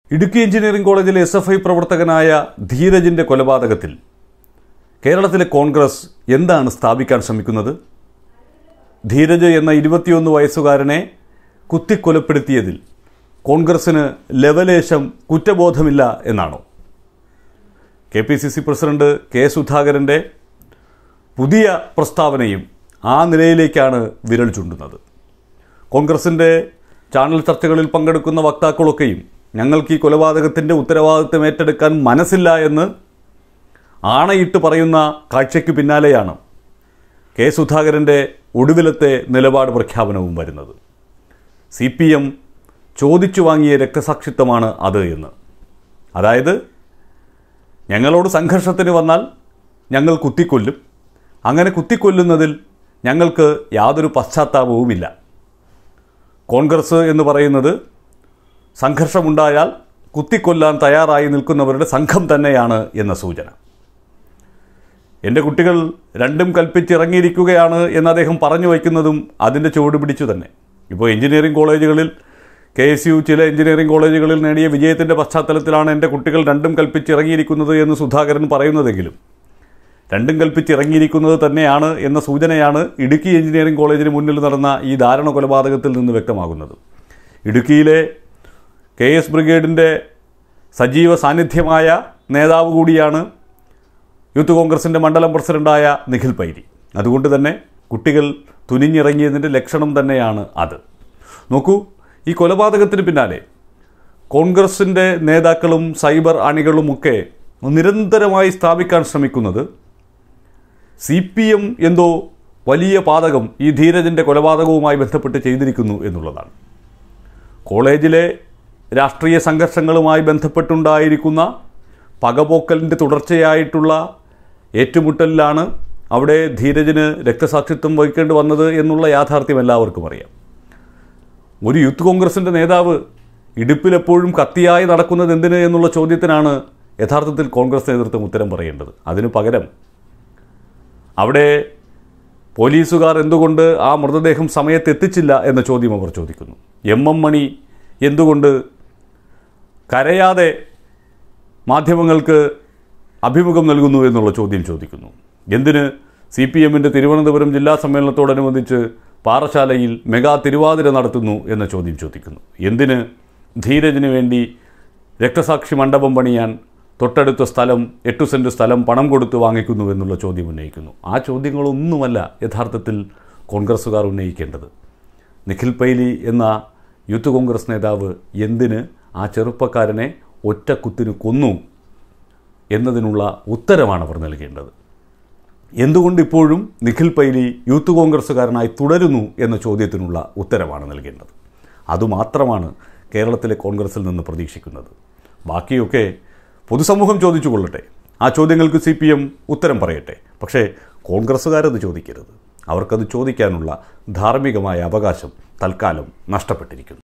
Idukki engineering കോളേജിലെ S F I പ്രവർത്തകനായ ധീരജിന്റെ കൊലപാതകത്തിൽ കേരളത്തിലെ കോൺഗ്രസ് എന്താണ് സ്ഥാപിക്കാൻ ശ്രമിക്കുന്നത് ധീരജ് എന്ന ഇരുപത്തിയൊന്ന് വയസ്സുകാരനെ കുത്തിക്കൊലപ്പെടുത്തിയതിൽ കോൺഗ്രസിന് ലവലേശം കുറ്റബോധമില്ല എന്നാണോ K P C C president K സുധാകരൻ്റെ പുതിയ പ്രസ്താവനയും ആ നിലയിലേക്കാണ് വിരൽ ചൂണ്ടുന്നത് കോൺഗ്രസിൻ്റെ ചാനൽ ചർച്ചകളിൽ പങ്കെടുക്കുന്ന വക്താക്കളൊക്കെയും ഞങ്ങൾക്ക് ഈ കൊലപാതകത്തിൻ്റെ ഉത്തരവാദിത്വം ഏറ്റെടുക്കാൻ മനസ്സില്ല എന്ന് ആണയിട്ട് പറയുന്ന കാഴ്ചയ്ക്ക് പിന്നാലെയാണ് കെ സുധാകരൻ്റെ ഒടുവിലത്തെ നിലപാട് പ്രഖ്യാപനവും വരുന്നത് സി പി എം ചോദിച്ചു വാങ്ങിയ രക്തസാക്ഷിത്വമാണ് അത് എന്ന് അതായത് ഞങ്ങളോട് സംഘർഷത്തിന് വന്നാൽ ഞങ്ങൾ കുത്തിക്കൊല്ലും അങ്ങനെ കുത്തിക്കൊല്ലുന്നതിൽ ഞങ്ങൾക്ക് യാതൊരു പശ്ചാത്താപവുമില്ല കോൺഗ്രസ് എന്ന് പറയുന്നത് സംഘർഷമുണ്ടായാൽ കുത്തിക്കൊല്ലാൻ തയ്യാറായി നിൽക്കുന്നവരുടെ സംഘം തന്നെയാണ് എന്ന സൂചന എൻ്റെ കുട്ടികൾ രണ്ടും കൽപ്പിച്ചിറങ്ങിയിരിക്കുകയാണ് എന്ന് അദ്ദേഹം പറഞ്ഞു വയ്ക്കുന്നതും അതിൻ്റെ ചുവട് പിടിച്ചു തന്നെ ഇപ്പോൾ എഞ്ചിനീയറിംഗ് കോളേജുകളിൽ കെ എസ് യു ചില എഞ്ചിനീയറിംഗ് കോളേജുകളിൽ നേടിയ വിജയത്തിൻ്റെ പശ്ചാത്തലത്തിലാണ് എൻ്റെ കുട്ടികൾ രണ്ടും കൽപ്പിച്ചിറങ്ങിയിരിക്കുന്നത് എന്ന് സുധാകരൻ പറയുന്നതെങ്കിലും രണ്ടും കൽപ്പിച്ചിറങ്ങിയിരിക്കുന്നത് തന്നെയാണ് എന്ന സൂചനയാണ് ഇടുക്കി എഞ്ചിനീയറിംഗ് കോളേജിന് മുന്നിൽ നടന്ന ഈ ദാരുണ കൊലപാതകത്തിൽ നിന്ന് വ്യക്തമാകുന്നത് ഇടുക്കിയിലെ കെ എസ് ബ്രിഗേഡിൻ്റെ സജീവ സാന്നിധ്യമായ നേതാവ് കൂടിയാണ് യൂത്ത് കോൺഗ്രസിൻ്റെ മണ്ഡലം പ്രസിഡന്റായ നിഖിൽ പൈരി അതുകൊണ്ട് തന്നെ കുട്ടികൾ തുനിഞ്ഞിറങ്ങിയതിൻ്റെ ലക്ഷണം തന്നെയാണ് അത് നോക്കൂ ഈ കൊലപാതകത്തിന് പിന്നാലെ കോൺഗ്രസിൻ്റെ നേതാക്കളും സൈബർ അണികളുമൊക്കെ നിരന്തരമായി സ്ഥാപിക്കാൻ ശ്രമിക്കുന്നത് സി പി എം എന്തോ വലിയ പാതകം ഈ ധീരജൻ്റെ കൊലപാതകവുമായി ബന്ധപ്പെട്ട് ചെയ്തിരിക്കുന്നു എന്നുള്ളതാണ് കോളേജിലെ രാഷ്ട്രീയ സംഘർഷങ്ങളുമായി ബന്ധപ്പെട്ടുണ്ടായിരിക്കുന്ന പകപോക്കലിൻ്റെ തുടർച്ചയായിട്ടുള്ള ഏറ്റുമുട്ടലിലാണ് അവിടെ ധീരജിന് രക്തസാക്ഷിത്വം വഹിക്കേണ്ടി വന്നത് എന്നുള്ള യാഥാർത്ഥ്യം എല്ലാവർക്കും അറിയാം ഒരു യൂത്ത് കോൺഗ്രസിൻ്റെ നേതാവ് ഇടുപ്പിലെപ്പോഴും കത്തിയായി നടക്കുന്നത് എന്തിന് എന്നുള്ള ചോദ്യത്തിനാണ് യഥാർത്ഥത്തിൽ കോൺഗ്രസ് നേതൃത്വം ഉത്തരം പറയേണ്ടത് അതിനു പകരം അവിടെ പോലീസുകാർ എന്തുകൊണ്ട് ആ മൃതദേഹം സമയത്ത് എത്തിച്ചില്ല എന്ന ചോദ്യം അവർ ചോദിക്കുന്നു എം എം മണി എന്തുകൊണ്ട് കരയാതെ മാധ്യമങ്ങൾക്ക് അഭിമുഖം നൽകുന്നു എന്നുള്ള ചോദ്യം ചോദിക്കുന്നു എന്തിന് സി പി എമ്മിൻ്റെ തിരുവനന്തപുരം ജില്ലാ സമ്മേളനത്തോടനുബന്ധിച്ച് പാറശാലയിൽ മെഗാ തിരുവാതിര നടത്തുന്നു എന്ന ചോദ്യം ചോദിക്കുന്നു എന്തിന് ധീരജിന് വേണ്ടി രക്തസാക്ഷി മണ്ഡപം പണിയാൻ തൊട്ടടുത്ത സ്ഥലം എട്ടു സെൻറ്റ് സ്ഥലം പണം കൊടുത്ത് വാങ്ങിക്കുന്നു എന്നുള്ള ചോദ്യം ഉന്നയിക്കുന്നു ആ ചോദ്യങ്ങളൊന്നുമല്ല യഥാർത്ഥത്തിൽ കോൺഗ്രസ്സുകാർ ഉന്നയിക്കേണ്ടത് നിഖിൽ പൈലി എന്ന യൂത്ത് കോൺഗ്രസ് നേതാവ് എന്തിന് ആ ചെറുപ്പക്കാരനെ ഒറ്റ കുത്തിന് കൊന്നു എന്നതിനുള്ള ഉത്തരമാണ് അവർ നൽകേണ്ടത് എന്തുകൊണ്ട് ഇപ്പോഴും നിഖിൽ പൈലി യൂത്ത് കോൺഗ്രസ്സുകാരനായി തുടരുന്നു എന്ന ചോദ്യത്തിനുള്ള ഉത്തരമാണ് നൽകേണ്ടത് അതുമാത്രമാണ് കേരളത്തിലെ കോൺഗ്രസിൽ നിന്ന് പ്രതീക്ഷിക്കുന്നത് ബാക്കിയൊക്കെ പൊതുസമൂഹം ചോദിച്ചു കൊള്ളട്ടെ ആ ചോദ്യങ്ങൾക്ക് സി പി എം ഉത്തരം പറയട്ടെ പക്ഷേ കോൺഗ്രസ്സുകാരത് ചോദിക്കരുത് അവർക്കത് ചോദിക്കാനുള്ള ധാർമ്മികമായ അവകാശം തൽക്കാലം നഷ്ടപ്പെട്ടിരിക്കുന്നു